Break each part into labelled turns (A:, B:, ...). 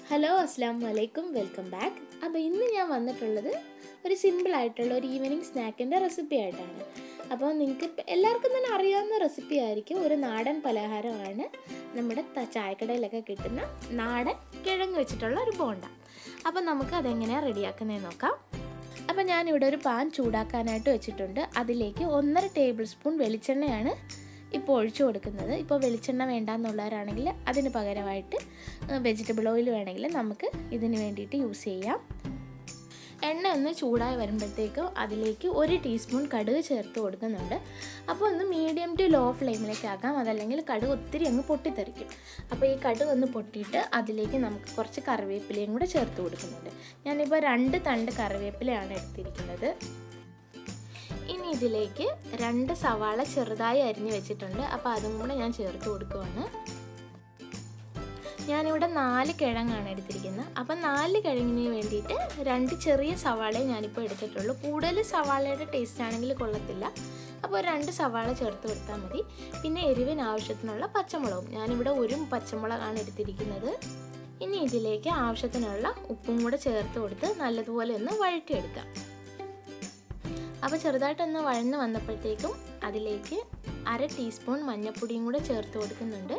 A: hello അസ്സാം വലൈക്കും welcome back അപ്പോൾ ഇന്ന് ഞാൻ വന്നിട്ടുള്ളത് ഒരു സിമ്പിൾ ആയിട്ടുള്ള ഒരു ഈവനിങ് സ്നാക്കിൻ്റെ റെസിപ്പി ആയിട്ടാണ് അപ്പോൾ നിങ്ങൾക്ക് ഇപ്പ- എല്ലാവർക്കും തന്നെ അറിയാവുന്ന റെസിപ്പി ആയിരിക്കും ഒരു നാടൻ പലഹാരമാണ് നമ്മുടെ ത- ചായക്കടയിലൊക്കെ കിട്ടുന്ന നാടൻ കിഴങ്ങ് വെച്ചിട്ടുള്ള ഒരു ബോണ്ട അപ്പോൾ നമുക്ക് അതെങ്ങനെയാണ് റെഡിയാക്കുന്നതെന്ന് നോക്കാം അപ്പോൾ ഞാനിവിടെ ഒരു പാൻ ചൂടാക്കാനായിട്ട് വെച്ചിട്ടുണ്ട് അതിലേക്ക് ഒന്നര ടേബിൾ സ്പൂൺ വെളിച്ചെണ്ണയാണ് ഇപ്പോൾ ഒഴിച്ചു കൊടുക്കുന്നത് ഇപ്പോൾ വെളിച്ചെണ്ണ വേണ്ടാന്നുള്ളവരാണെങ്കിൽ അതിന് പകരമായിട്ട് വെജിറ്റബിൾ ഓയിൽ വേണമെങ്കിൽ നമുക്ക് ഇതിന് വേണ്ടിയിട്ട് യൂസ് ചെയ്യാം എണ്ണ ഒന്ന് ചൂടായി വരുമ്പോഴത്തേക്കും അതിലേക്ക് ഒരു ടീസ്പൂൺ കടുക് ചേർത്ത് കൊടുക്കുന്നുണ്ട് അപ്പോൾ ഒന്ന് മീഡിയം ടു ലോ ഫ്ലെയിമിലേക്ക് ആക്കാം അതല്ലെങ്കിൽ കടുക് ഒത്തിരി അങ്ങ് പൊട്ടിത്തെറിക്കും അപ്പോൾ ഈ കടുക് ഒന്ന് പൊട്ടിയിട്ട് അതിലേക്ക് നമുക്ക് കുറച്ച് കറിവേപ്പിലയും കൂടെ ചേർത്ത് കൊടുക്കുന്നുണ്ട് ഞാനിപ്പോൾ രണ്ട് തണ്ട് കറിവേപ്പിലയാണ് എടുത്തിരിക്കുന്നത് ഇനി ഇതിലേക്ക് രണ്ട് സവാള ചെറുതായി അരിഞ്ഞു വെച്ചിട്ടുണ്ട് അപ്പോൾ അതും കൂടെ ഞാൻ ചേർത്ത് കൊടുക്കുവാണ് ഞാനിവിടെ നാല് കിഴങ്ങാണ് എടുത്തിരിക്കുന്നത് അപ്പം നാല് കിഴങ്ങിന് വേണ്ടിയിട്ട് രണ്ട് ചെറിയ സവാളയെ ഞാനിപ്പോൾ എടുത്തിട്ടുള്ളൂ കൂടുതൽ സവാളയുടെ ടേസ്റ്റ് ആണെങ്കിൽ കൊള്ളത്തില്ല അപ്പോൾ രണ്ട് സവാള ചേർത്ത് കൊടുത്താൽ മതി പിന്നെ എരിവിന് ആവശ്യത്തിനുള്ള പച്ചമുളകും ഞാനിവിടെ ഒരു പച്ചമുളകാണ് എടുത്തിരിക്കുന്നത് ഇനി ഇതിലേക്ക് ആവശ്യത്തിനുള്ള ഉപ്പും കൂടെ ചേർത്ത് കൊടുത്ത് നല്ലതുപോലെ ഒന്ന് വഴറ്റിയെടുക്കാം അപ്പോൾ ചെറുതായിട്ടൊന്ന് വഴന്ന് വന്നപ്പോഴത്തേക്കും അതിലേക്ക് അര ടീസ്പൂൺ മഞ്ഞൾപ്പൊടിയും കൂടെ ചേർത്ത് കൊടുക്കുന്നുണ്ട്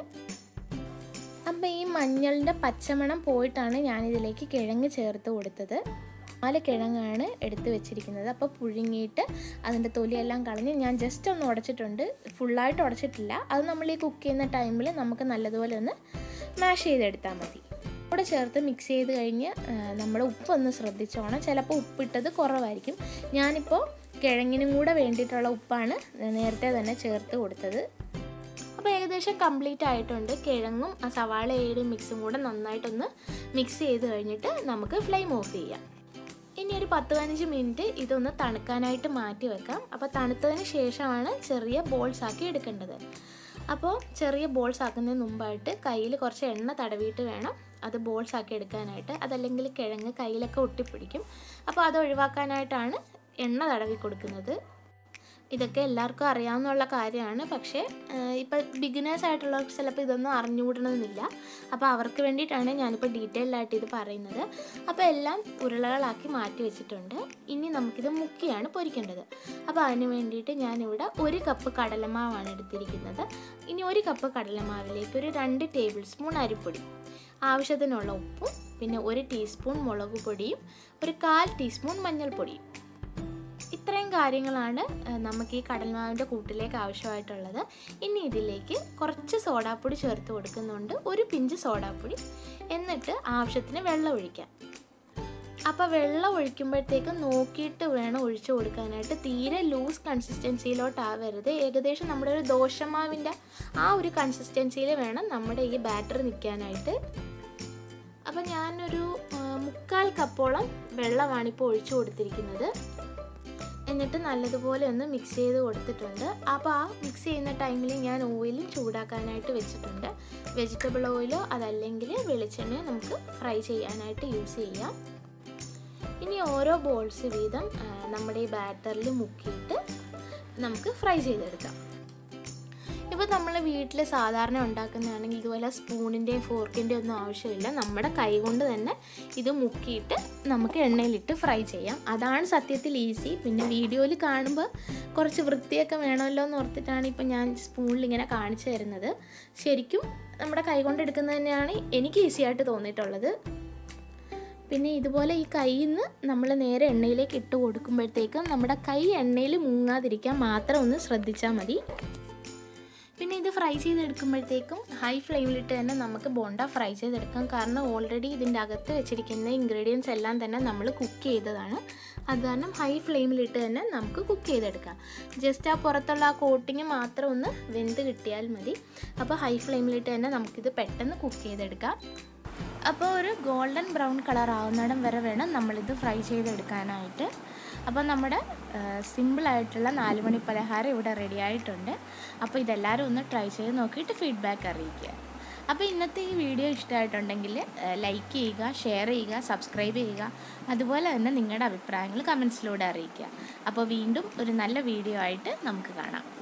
A: അപ്പോൾ ഈ മഞ്ഞളിൻ്റെ പച്ചമണം പോയിട്ടാണ് ഞാനിതിലേക്ക് കിഴങ്ങ് ചേർത്ത് കൊടുത്തത് നാല് കിഴങ്ങാണ് എടുത്ത് വെച്ചിരിക്കുന്നത് അപ്പോൾ പുഴുങ്ങിയിട്ട് അതിൻ്റെ തൊലിയെല്ലാം കളഞ്ഞ് ഞാൻ ജസ്റ്റ് ഒന്ന് ഉടച്ചിട്ടുണ്ട് ഫുള്ളായിട്ട് ഉടച്ചിട്ടില്ല അത് നമ്മൾ ഈ കുക്ക് ചെയ്യുന്ന ടൈമിൽ നമുക്ക് നല്ലതുപോലെ ഒന്ന് മാഷ് ചെയ്തെടുത്താൽ മതി കൂടെ ചേർത്ത് മിക്സ് ചെയ്ത് കഴിഞ്ഞ് നമ്മുടെ ഉപ്പൊന്ന് ശ്രദ്ധിച്ചോണം ചിലപ്പോൾ ഉപ്പിട്ടത് കുറവായിരിക്കും ഞാനിപ്പോൾ കിഴങ്ങിനും കൂടെ വേണ്ടിയിട്ടുള്ള ഉപ്പാണ് നേരത്തെ തന്നെ ചേർത്ത് കൊടുത്തത് അപ്പോൾ ഏകദേശം കംപ്ലീറ്റ് ആയിട്ടുണ്ട് കിഴങ്ങും ആ സവാളയുടെ മിക്സും കൂടെ നന്നായിട്ടൊന്ന് മിക്സ് ചെയ്ത് കഴിഞ്ഞിട്ട് നമുക്ക് ഫ്ലെയിം ഓഫ് ചെയ്യാം ഇനി ഒരു പത്ത് പതിനഞ്ച് മിനിറ്റ് ഇതൊന്ന് തണുക്കാനായിട്ട് മാറ്റി വെക്കാം അപ്പോൾ തണുത്തതിന് ശേഷമാണ് ചെറിയ ബോൾസ് ആക്കി എടുക്കേണ്ടത് അപ്പോൾ ചെറിയ ബോൾസ് ആക്കുന്നതിന് മുമ്പായിട്ട് കയ്യിൽ കുറച്ച് എണ്ണ തടവിയിട്ട് വേണം അത് ബോൾസ് ആക്കി എടുക്കാനായിട്ട് അതല്ലെങ്കിൽ കിഴങ്ങ് കയ്യിലൊക്കെ ഒട്ടിപ്പിടിക്കും അപ്പോൾ അത് ഒഴിവാക്കാനായിട്ടാണ് എണ്ണ തടവി കൊടുക്കുന്നത് ഇതൊക്കെ എല്ലാവർക്കും അറിയാവുന്നുള്ള കാര്യമാണ് പക്ഷേ ഇപ്പോൾ ബിഗിനേഴ്സ് ആയിട്ടുള്ളവർക്ക് ചിലപ്പോൾ ഇതൊന്നും അറിഞ്ഞുകൂടണമെന്നില്ല അപ്പോൾ അവർക്ക് വേണ്ടിയിട്ടാണ് ഞാനിപ്പോൾ ഡീറ്റെയിൽ ആയിട്ട് ഇത് പറയുന്നത് അപ്പോൾ എല്ലാം ഉരുളകളാക്കി മാറ്റി വെച്ചിട്ടുണ്ട് ഇനി നമുക്കിത് മുക്കിയാണ് പൊരിക്കേണ്ടത് അപ്പോൾ അതിന് വേണ്ടിയിട്ട് ഞാനിവിടെ ഒരു കപ്പ് കടലമാവാണ് എടുത്തിരിക്കുന്നത് ഇനി ഒരു കപ്പ് കടലമാവിലേക്ക് ഒരു രണ്ട് ടേബിൾ സ്പൂൺ അരിപ്പൊടി ആവശ്യത്തിനുള്ള ഉപ്പും പിന്നെ ഒരു ടീസ്പൂൺ മുളക് പൊടിയും ഒരു കാൽ ടീസ്പൂൺ മഞ്ഞൾപ്പൊടിയും ഇത്രയും കാര്യങ്ങളാണ് ഏഹ്, നമുക്ക് ഈ കടൽമാവിൻ്റെ കൂട്ടിലേക്ക് ആവശ്യമായിട്ടുള്ളത് ഇനി ഇതിലേക്ക് കുറച്ച് സോഡാപ്പൊടി ചേർത്ത് കൊടുക്കുന്നുണ്ട് ഒരു പിഞ്ച് സോഡാപ്പൊടി എന്നിട്ട് ആവശ്യത്തിന് വെള്ളം ഒഴിക്കാം അപ്പോൾ വെള്ളം ഒഴിക്കുമ്പോഴത്തേക്ക് നോക്കിയിട്ട് വേണം ഒഴിച്ചു കൊടുക്കാനായിട്ട് തീരെ ലൂസ് കൺസിസ്റ്റൻസിയിലോട്ടാവരുത് ഏകദേശം നമ്മുടെ ഒരു ദോശമാവിൻ്റെ ആ ഒരു കൺസിസ്റ്റൻസിയിൽ വേണം നമ്മുടെ ഈ ബാറ്റർ നിൽക്കാനായിട്ട് അപ്പോൾ ഞാനൊരു ആ, മുക്കാൽ കപ്പോളം വെള്ളമാണ് ഇപ്പോൾ ഒഴിച്ചു കൊടുത്തിരിക്കുന്നത് എന്നിട്ട് നല്ലതുപോലെ ഒന്ന് മിക്സ് ചെയ്ത് കൊടുത്തിട്ടുണ്ട് അപ്പോൾ ആ മിക്സ് ചെയ്യുന്ന ടൈമിൽ ഞാൻ ഓയിലും ചൂടാക്കാനായിട്ട് വെച്ചിട്ടുണ്ട് വെജിറ്റബിൾ ഓയിലോ അതല്ലെങ്കിൽ വെളിച്ചെണ്ണയോ നമുക്ക് ഫ്രൈ ചെയ്യാനായിട്ട് യൂസ് ചെയ്യാം ഇനി ഓരോ ബോൾസ് വീതം ആ, നമ്മുടെ ഈ ബാറ്ററിൽ മുക്കിയിട്ട് നമുക്ക് ഫ്രൈ ചെയ്തെടുക്കാം ഇപ്പോൾ നമ്മൾ വീട്ടിൽ സാധാരണ ഉണ്ടാക്കുന്നതാണെങ്കിൽ ഇതുപോലെ സ്പൂണിൻ്റെയും ഫോർക്കിൻ്റെയും ഒന്നും ആവശ്യമില്ല നമ്മുടെ കൈ കൊണ്ട് തന്നെ ഇത് മുക്കിയിട്ട് നമുക്ക് എണ്ണയിലിട്ട് ഫ്രൈ ചെയ്യാം അതാണ് സത്യത്തിൽ ഈസി പിന്നെ വീഡിയോയിൽ കാണുമ്പോൾ കുറച്ച് വൃത്തിയൊക്കെ വേണമല്ലോ എന്ന് ഓർത്തിട്ടാണ് ഇപ്പോൾ ഞാൻ സ്പൂണിൽ ഇങ്ങനെ കാണിച്ചു തരുന്നത് ശരിക്കും നമ്മുടെ കൈ കൊണ്ട് എടുക്കുന്നത് തന്നെയാണ് എനിക്ക് ഈസി ആയിട്ട് തോന്നിയിട്ടുള്ളത് പിന്നെ ഇതുപോലെ ഈ കയ്യിൽ നിന്ന് നമ്മൾ നേരെ എണ്ണയിലേക്ക് ഇട്ട് കൊടുക്കുമ്പോഴത്തേക്കും നമ്മുടെ കൈ എണ്ണയിൽ മുങ്ങാതിരിക്കാൻ മാത്രം ഒന്ന് ശ്രദ്ധിച്ചാൽ മതി പിന്നെ ഇത് ഫ്രൈ ചെയ്തെടുക്കുമ്പോഴത്തേക്കും ഹൈ ഫ്ലെയിമിലിട്ട് തന്നെ നമുക്ക് ബോണ്ട ഫ്രൈ ചെയ്തെടുക്കാം കാരണം ഓൾറെഡി ഇതിൻ്റെ അകത്ത് വെച്ചിരിക്കുന്ന ഇൻഗ്രീഡിയൻസ് എല്ലാം തന്നെ നമ്മൾ കുക്ക് ചെയ്തതാണ് അത് കാരണം ഹൈ ഫ്ലെയിമിലിട്ട് തന്നെ നമുക്ക് കുക്ക് ചെയ്തെടുക്കാം ജസ്റ്റ് ആ പുറത്തുള്ള ആ കോട്ടിങ് മാത്രം ഒന്ന് വെന്ത് കിട്ടിയാൽ മതി അപ്പോൾ ഹൈ ഫ്ലെയിമിലിട്ട് തന്നെ നമുക്കിത് പെട്ടെന്ന് കുക്ക് ചെയ്തെടുക്കാം അപ്പോൾ ഒരു ഗോൾഡൻ ബ്രൗൺ കളർ ആവുന്നിടം വരെ വേണം നമ്മളിത് ഫ്രൈ ചെയ്തെടുക്കാനായിട്ട് അപ്പോൾ നമ്മുടെ സിമ്പിളായിട്ടുള്ള നാല് മണി പലഹാരം ഇവിടെ റെഡി ആയിട്ടുണ്ട് അപ്പോൾ ഇതെല്ലാവരും ഒന്ന് ട്രൈ ചെയ്ത് നോക്കിയിട്ട് ഫീഡ്ബാക്ക് അറിയിക്കുക അപ്പോൾ ഇന്നത്തെ ഈ വീഡിയോ ഇഷ്ടമായിട്ടുണ്ടെങ്കിൽ ലൈക്ക് ചെയ്യുക ഷെയർ ചെയ്യുക സബ്സ്ക്രൈബ് ചെയ്യുക അതുപോലെ തന്നെ നിങ്ങളുടെ അഭിപ്രായങ്ങൾ കമൻസിലൂടെ അറിയിക്കുക അപ്പോൾ വീണ്ടും ഒരു നല്ല വീഡിയോ ആയിട്ട് നമുക്ക് കാണാം